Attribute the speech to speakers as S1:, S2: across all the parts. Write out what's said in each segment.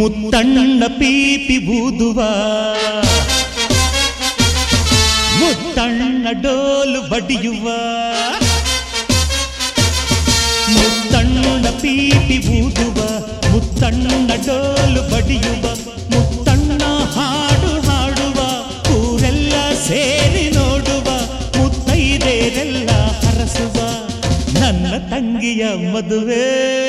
S1: ಮುತ್ತಣ್ಣ ಪೀಪಿ ಬೂದುವ ಮುತ್ತಣ್ಣ ಡೋಲು ಬಡಿಯುವ ಮುತ್ತಣ್ಣ ಪೀಪಿ ಬೂದುವ ಮುತ್ತಣ್ಣ ಡೋಲು ಬಡಿಯುವ ಮುತ್ತಣ್ಣ ಹಾಡು ಹಾಡುವ ಊರೆಲ್ಲ ಸೇರಿ ನೋಡುವ ಮುತ್ತೈದೆರೆಲ್ಲ ಹರಸುವ ನನ್ನ ತಂಗಿಯ ಮದುವೆ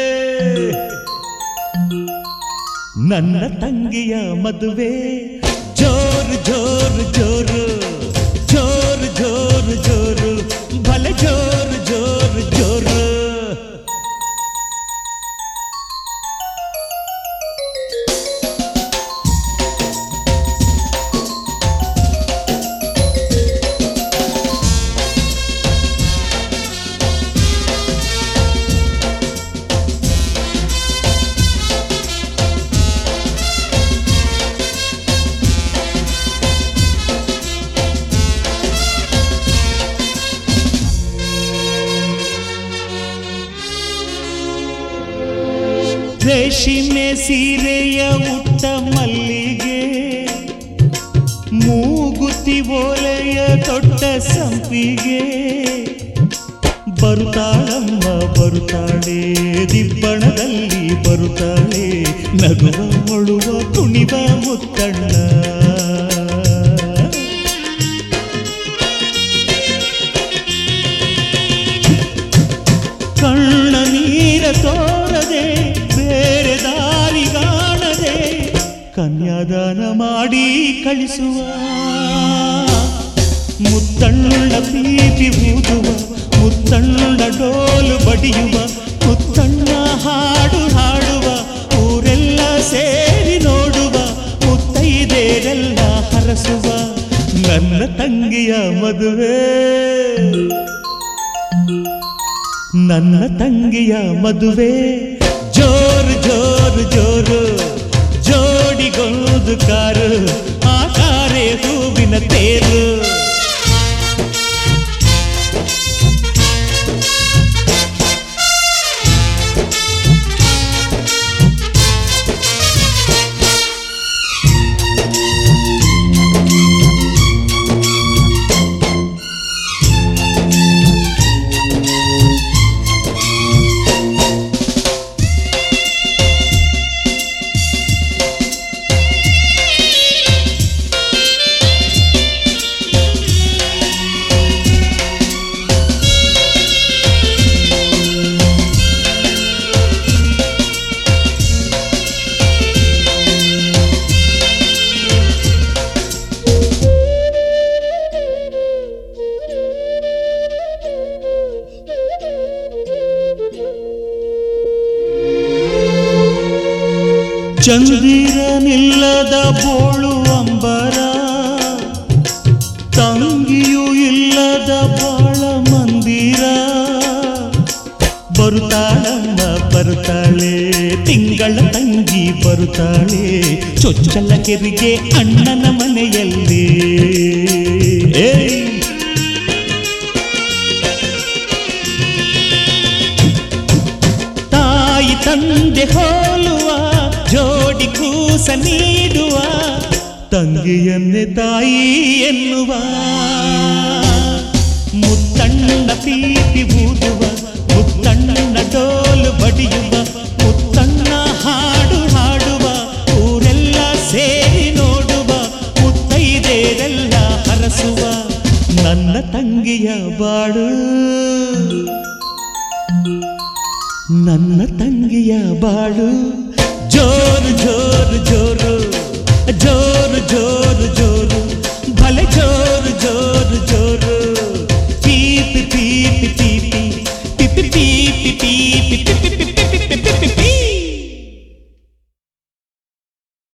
S1: ನನ್ನ ತಂಗಿಯ ಮದುವೆ ಜೋರು ಜೋರು ಜೋರು ಜೋರು ಜೋರು ಜೋರು ಭಲೆ ಜೋರು ಜೋರು ಜೋರು ರೇಷ್ಮೆ ಸೀರೆಯ ಉಟ್ಟ ಮಲ್ಲಿಗೆ ಮೂಗುತಿ ಓಲೆಯ ದೊಡ್ಡ ಸಂಪಿಗೆ ಬರುತ್ತಾಳಮ್ಮ ಬರುತ್ತಾಳೆ ದಿಬ್ಬಣದಲ್ಲಿ ಬರುತ್ತಾಳೆ ನಗುವ ಮೊಳುವ ಕುಣಿವ ಮುತ್ತಣ್ಣ ಕಣ್ಣ ನೀರ ತೋರದೆ ಬೇರೆ ದಾರಿ ಕಾಣದೆ ಕನ್ಯಾದಾನ ಮಾಡಿ ಕಳಿಸುವ ಮುತ್ತಣ್ಣ ಪೀಪಿ ಊದುವ ಮುತ್ತಣ್ಣ ಡೋಲು ಬಡಿಯುವ ಮುತ್ತಣ್ಣ ಹಾಡು ಹಾಡುವ ಊರೆಲ್ಲ ಸೇರಿ ನೋಡುವ ಮುತ್ತೈದೇರೆಲ್ಲ ಹರಸುವ ನನ್ನ ತಂಗಿಯ ಮದುವೆ ನನ್ನ ತಂಗಿಯ ಮದುವೆ ಜೋರು ಜೋರು ಜೋರು ಜೋಡಿಗೊಂದು ಕಾರು ಆ ಕಾರೇ ಹೂವಿನ ತೇರು ಚಂದಿರನಿಲ್ಲದ ಬೋಳು ಅಂಬರ ತಂಗಿಯೂ ಇಲ್ಲದ ಬಾಳ ಮಂದಿರ ಬರುತ್ತಾಳಮ್ಮ ಬರುತ್ತಾಳೆ ತಿಂಗಳ ತಂಗಿ ಬರುತ್ತಾಳೆ ಚೊಚ್ಚಲ ಕೆರಿಗೆ ಅಣ್ಣನ ಮನೆಯಲ್ಲಿ ಏಯ್! ತಾಯಿ ತಂದೆ ಹೋಲುವ ಜೋಡಿ ಕೂಸ ನೀಡುವ ತಂಗಿಯನ್ನೇ ತಾಯಿ ಎನ್ನುವ ಮುತ್ತಣ್ಣ ಪೀಪಿ ಊದುವ ಮುತ್ತಣ್ಣ ಡೋಲು ಬಡಿಯುವ ಮುತ್ತಣ್ಣ ಹಾಡು ಹಾಡುವ ಊರೆಲ್ಲ ಸೇರಿ ನೋಡುವ ಮುತ್ತೈದೇರೆಲ್ಲ ಹರಸುವ ನನ್ನ ತಂಗಿಯ ಬಾಳು ನನ್ನ ತಂಗಿಯ ಬಾಳು ಜೋರು ಜೋರು ಜೋರು ಜೋರು ಜೋರು ಜೋರು ಭಲೆ ಜೋರು ಜೋರು